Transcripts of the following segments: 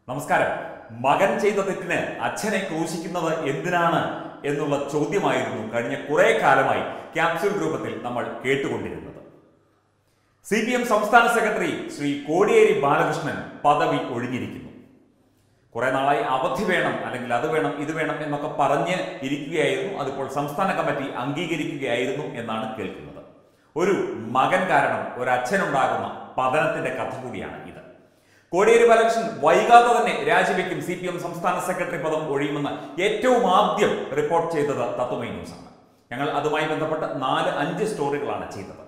നമസ്കാരം മകൻ ചെയ്ത തെറ്റിന് അച്ഛനെ ക്രൂശിക്കുന്നത് എന്തിനാണ് എന്നുള്ള ചോദ്യമായിരുന്നു കഴിഞ്ഞ കുറെ കാലമായി ക്യാപ്സ്യൂൾ രൂപത്തിൽ നമ്മൾ കേട്ടുകൊണ്ടിരുന്നത് സി പി എം സംസ്ഥാന സെക്രട്ടറി ശ്രീ കോടിയേരി ബാലകൃഷ്ണൻ പദവി ഒഴിഞ്ഞിരിക്കുന്നു കുറെ നാളായി അവധി വേണം അല്ലെങ്കിൽ അത് വേണം ഇത് വേണം എന്നൊക്കെ പറഞ്ഞ് ഇരിക്കുകയായിരുന്നു അതിപ്പോൾ സംസ്ഥാന കമ്മിറ്റി അംഗീകരിക്കുകയായിരുന്നു എന്നാണ് കേൾക്കുന്നത് ഒരു മകൻ കാരണം ഒരു അച്ഛനുണ്ടാകുന്ന പതനത്തിന്റെ കഥ കൂടിയാണ് ഇത് കോടിയേരി ബാലകൃഷ്ണൻ വൈകാതെ തന്നെ രാജിവെക്കും സി പി എം സംസ്ഥാന സെക്രട്ടറി പദം ഒഴിയുമെന്ന് ഏറ്റവും ആദ്യം റിപ്പോർട്ട് ചെയ്തത് തത്വമൈ ന്യൂസ് ആണ് ഞങ്ങൾ അതുമായി ബന്ധപ്പെട്ട് നാല് അഞ്ച് സ്റ്റോറികളാണ് ചെയ്തത്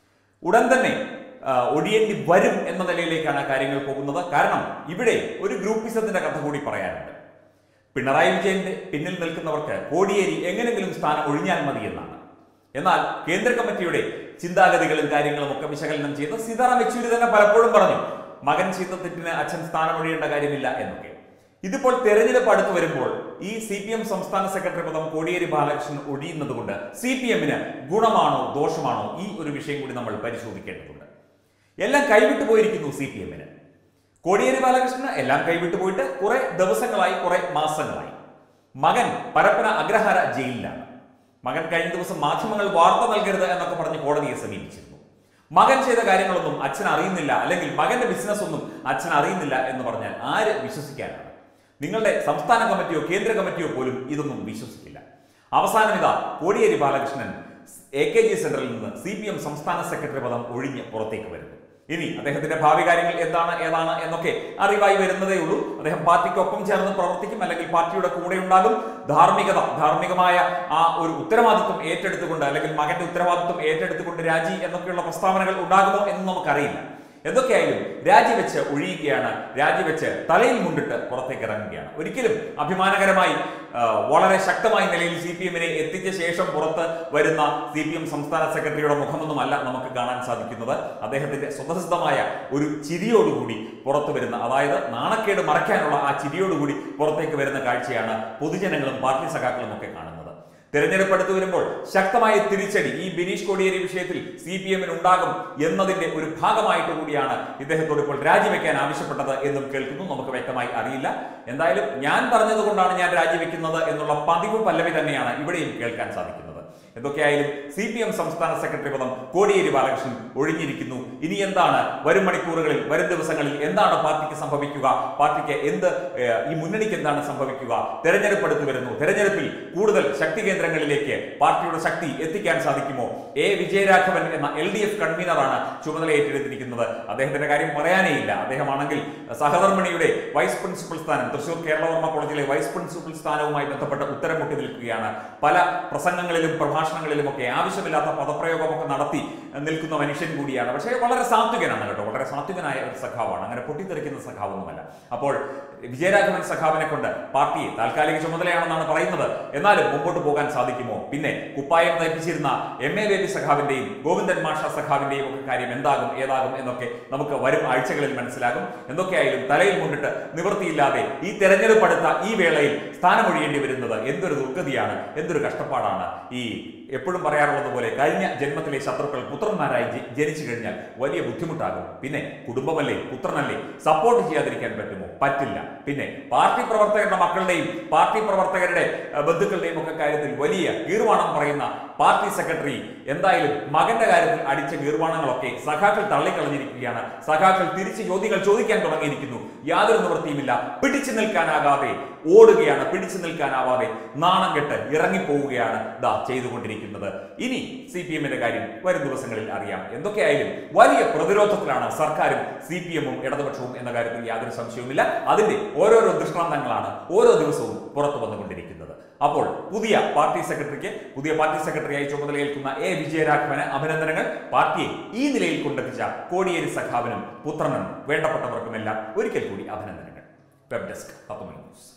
ഉടൻ തന്നെ ആ, ഒഴിയേണ്ടി വരും എന്ന നിലയിലേക്കാണ് കാര്യങ്ങൾ പോകുന്നത് കാരണം ഇവിടെ ഒരു ഗ്രൂപ്പിസത്തിന്റെ കഥ കൂടി പറയാനുണ്ട് പിണറായി വിജയന്റെ പിന്നിൽ നിൽക്കുന്നവർക്ക് കോടിയേരി എങ്ങനെങ്കിലും സ്ഥാനം ഒഴിഞ്ഞാൽ മതി എന്നാണ് എന്നാൽ കേന്ദ്ര കമ്മിറ്റിയുടെ ചിന്താഗതികളും കാര്യങ്ങളും ഒക്കെ വിശകലനം ചെയ്ത് സീതാറാം യെച്ചൂരി തന്നെ പലപ്പോഴും പറഞ്ഞു മകൻ ചെയ്ത തെറ്റിന് അച്ഛൻ സ്ഥാനം ഒഴിയേണ്ട കാര്യമില്ല എന്നൊക്കെ ഇതിപ്പോൾ തെരഞ്ഞെടുപ്പ് അടുത്ത് വരുമ്പോൾ ഈ സി പി എം സംസ്ഥാന സെക്രട്ടറി പദം കോടിയേരി ബാലകൃഷ്ണൻ ഒഴിയുന്നത് കൊണ്ട് സി പി എമ്മിന് ഗുണമാണോ ദോഷമാണോ ഈ ഒരു വിഷയം കൂടി നമ്മൾ പരിശോധിക്കേണ്ടതുണ്ട് എല്ലാം കൈവിട്ടു പോയിരിക്കുന്നു സി പി എമ്മിന് കോടിയേരി ബാലകൃഷ്ണന് എല്ലാം കൈവിട്ടു പോയിട്ട് കുറെ ദിവസങ്ങളായി കുറെ മാസങ്ങളായി മകൻ പരപ്പന അഗ്രഹാര ജയിലിലാണ് മകൻ കഴിഞ്ഞ ദിവസം മാധ്യമങ്ങൾ വാർത്ത നൽകരുത് എന്നൊക്കെ പറഞ്ഞ് കോടതിയെ സമീപിച്ചിരുന്നു മകൻ ചെയ്ത കാര്യങ്ങളൊന്നും അച്ഛൻ അറിയുന്നില്ല അല്ലെങ്കിൽ മകന്റെ ബിസിനസ് ഒന്നും അച്ഛൻ അറിയുന്നില്ല എന്ന് പറഞ്ഞാൽ ആര് വിശ്വസിക്കാനാണ് നിങ്ങളുടെ സംസ്ഥാന കമ്മിറ്റിയോ കേന്ദ്ര കമ്മിറ്റിയോ പോലും ഇതൊന്നും വിശ്വസിക്കില്ല അവസാനം ഇതാ Kodiyeri Balakrishnan A K G സെന്ററിൽ നിന്ന് സി പി എം സംസ്ഥാന സെക്രട്ടറി പദം ഒഴിഞ്ഞ് പുറത്തേക്ക് വരുന്നു ഇനി അദ്ദേഹത്തിന്റെ ഭാവി കാര്യങ്ങൾ എന്താണ് ഏതാണ് എന്നൊക്കെ അറിവായി വരുന്നതേ ഉള്ളൂ അദ്ദേഹം പാർട്ടിക്കൊപ്പം ചേർന്ന് പ്രവർത്തിക്കും അല്ലെങ്കിൽ പാർട്ടിയുടെ കൂടെ ഉണ്ടാകും ധാർമ്മികത ധാർമ്മികമായ ആ ഒരു ഉത്തരവാദിത്വം ഏറ്റെടുത്തുകൊണ്ട് അല്ലെങ്കിൽ മകന്റെ ഉത്തരവാദിത്വം ഏറ്റെടുത്തുകൊണ്ട് രാജി എന്നൊക്കെയുള്ള പ്രസ്താവനകൾ ഉണ്ടാകുമോ എന്ന് നമുക്കറിയില്ല എന്തൊക്കെയായാലും രാജിവെച്ച് ഒഴിയുകയാണ് രാജിവെച്ച് തലയിൽ മുണ്ടിട്ട് പുറത്തേക്ക് ഇറങ്ങുകയാണ് ഒരിക്കലും അഭിമാനകരമായി ആ, വളരെ ശക്തമായ നിലയിൽ സി പി എമ്മിനെ എത്തിച്ച ശേഷം പുറത്ത് വരുന്ന സി പി എം സംസ്ഥാന സെക്രട്ടറിയുടെ മുഖമൊന്നുമല്ല നമുക്ക് കാണാൻ സാധിക്കുന്നത് അദ്ദേഹത്തിന്റെ സ്വതസിദ്ധമായ ഒരു ചിരിയോടുകൂടി പുറത്തു വരുന്ന അതായത് നാണക്കേട് മറയ്ക്കാനുള്ള ആ ചിരിയോടുകൂടി പുറത്തേക്ക് വരുന്ന കാഴ്ചയാണ് പൊതുജനങ്ങളും പാർട്ടി സഖാക്കളും ഒക്കെ കാണുന്നത് തെരഞ്ഞെടുപ്പ് അടുത്ത് വരുമ്പോൾ ശക്തമായ തിരിച്ചടി ഈ ബിനീഷ് കോടിയേരി വിഷയത്തിൽ സി പി എമ്മിന് ഉണ്ടാകും എന്നതിന്റെ ഒരു ഭാഗമായിട്ട് കൂടിയാണ് ഇദ്ദേഹത്തോട് ഇപ്പോൾ രാജിവെക്കാൻ ആവശ്യപ്പെട്ടത് എന്നും കേൾക്കുന്നു നമുക്ക് വ്യക്തമായി അറിയില്ല എന്തായാലും ഞാൻ പറഞ്ഞതുകൊണ്ടാണ് ഞാൻ രാജിവെക്കുന്നത് എന്നുള്ള പതിവ് പല്ലവി തന്നെയാണ് ഇവിടെയും കേൾക്കാൻ സാധിക്കുന്നത് എന്തൊക്കെയായാലും സി പി എം സംസ്ഥാന സെക്രട്ടറി പദം കോടിയേരി ബാലകൃഷ്ണൻ ഒഴിഞ്ഞിരിക്കുന്നു ഇനി എന്താണ് വരും മണിക്കൂറുകളിൽ വരും ദിവസങ്ങളിൽ എന്താണ് പാർട്ടിക്ക് സംഭവിക്കുക പാർട്ടിക്ക് എന്ത് ഏഹ്, ഈ മുന്നണിക്ക് എന്താണ് സംഭവിക്കുക തെരഞ്ഞെടുപ്പ് അടുത്ത് വരുന്നു തെരഞ്ഞെടുപ്പിൽ കൂടുതൽ ശക്തി കേന്ദ്രങ്ങളിലേക്ക് പാർട്ടിയുടെ ശക്തി എത്തിക്കാൻ സാധിക്കുമോ എ വിജയരാഘവൻ എന്ന എൽ ഡി എഫ് കൺവീനറാണ് ചുമതല ഏറ്റെടുത്തിരിക്കുന്നത് അദ്ദേഹത്തിന്റെ കാര്യം പറയാനേ ഇല്ല അദ്ദേഹമാണെങ്കിൽ സഹധർമ്മിണിയുടെ വൈസ് പ്രിൻസിപ്പൽ സ്ഥാനം തൃശൂർ കേരളവർമ്മ കോളേജിലെ വൈസ് പ്രിൻസിപ്പൽ സ്ഥാനവുമായി ബന്ധപ്പെട്ട് ഉത്തരം മുട്ടി നിൽക്കുകയാണ് പല പ്രസംഗങ്ങളിലും പ്രഭാഷണങ്ങളിലും ഒക്കെ ആവശ്യമില്ലാത്ത പദപ്രയോഗമൊക്കെ നടത്തി നിൽക്കുന്ന മനുഷ്യൻ കൂടിയാണ് പക്ഷേ വളരെ സാത്വികനാണ് കേട്ടോ വളരെ സാത്വികനായ ഒരു സഖാവാണ് അങ്ങനെ പൊട്ടിത്തെറിക്കുന്ന സഖാവൊന്നുമല്ല അപ്പോൾ വിജയരാഘവൻ സഖാവിനെ കൊണ്ട് പാർട്ടിയെ താൽക്കാലിക ചുമതലയാണെന്നാണ് പറയുന്നത് എന്നാലും മുമ്പോട്ട് പോകാൻ സാധിക്കുമോ പിന്നെ കുപ്പായം തയ്പ്പിച്ചിരുന്ന എം എ ബേബി സഖാവിന്റെയും ഗോവിന്ദൻ മാഷ സഖാവിന്റെയും ഒക്കെ കാര്യം എന്താകും ഏതാകും എന്നൊക്കെ നമുക്ക് വരും ആഴ്ചകളിൽ മനസ്സിലാകും എന്തൊക്കെയായാലും തലയിൽ കൊണ്ടിട്ട് നിവൃത്തിയില്ലാതെ ഈ തെരഞ്ഞെടുപ്പ് അടുത്ത ഈ വേളയിൽ സ്ഥാനമൊഴിയേണ്ടി വരുന്നത് എന്തൊരു ദുർഗതിയാണ് എന്തൊരു കഷ്ടപ്പാടാണ് ഈ എപ്പോഴും പറയാറുള്ളത് പോലെ കഴിഞ്ഞ ജന്മത്തിലെ ശത്രുക്കൾ പുത്രന്മാരായി ജ- ജനിച്ചു കഴിഞ്ഞാൽ വലിയ ബുദ്ധിമുട്ടാകും പിന്നെ കുടുംബമല്ലേ പുത്രനല്ലേ സപ്പോർട്ട് ചെയ്യാതിരിക്കാൻ പറ്റുമോ പറ്റില്ല പിന്നെ പാർട്ടി പ്രവർത്തകരുടെ മക്കളുടെയും പാർട്ടി പ്രവർത്തകരുടെ അഹ്, ബന്ധുക്കളുടെയും ഒക്കെ കാര്യത്തിൽ വലിയ ഗീർവാണം പറയുന്ന പാർട്ടി സെക്രട്ടറി എന്തായാലും മകന്റെ കാര്യത്തിൽ അടിച്ച ഗീർവാണങ്ങളൊക്കെ സഖാക്കൾ തള്ളിക്കളഞ്ഞിരിക്കുകയാണ് സഖാക്കൾ തിരിച്ച് ചോദ്യങ്ങൾ ചോദിക്കാൻ തുടങ്ങിയിരിക്കുന്നു യാതൊരു നിവൃത്തിയുമില്ല പിടിച്ചു നിൽക്കാനാകാതെ ഓടുകയാണ് പിടിച്ചു നിൽക്കാനാവാതെ നാണം കെട്ട് ഇറങ്ങിപ്പോവുകയാണ് ദാ ചെയ്തുകൊണ്ടിരിക്കുന്നത് ഇനി സി പി എമ്മിന്റെ കാര്യം വരും ദിവസങ്ങളിൽ അറിയാം എന്തൊക്കെയായാലും വലിയ പ്രതിരോധത്തിലാണ് സർക്കാരും സി പി എമ്മും ഇടതുപക്ഷവും എന്ന കാര്യത്തിൽ യാതൊരു സംശയവുമില്ല അതിന്റെ ഓരോരോ ദൃഷ്ടാന്തങ്ങളാണ് ഓരോ ദിവസവും പുറത്തു വന്നുകൊണ്ടിരിക്കുന്നത് അപ്പോൾ പുതിയ പാർട്ടി സെക്രട്ടറിക്ക് പുതിയ പാർട്ടി സെക്രട്ടറിയായി ചുമതലയേൽക്കുന്ന എ വിജയരാഘവന് അഭിനന്ദനങ്ങൾ പാർട്ടിയെ ഈ നിലയിൽ കൊണ്ടെത്തിച്ച കോടിയേരി സഖാവിനും പുത്രനും വേണ്ടപ്പെട്ടവർക്കുമെല്ലാം ഒരിക്കൽ കൂടി അഭിനന്ദനങ്ങൾ വെബ് ഡെസ്ക് പത്തുമണി ന്യൂസ്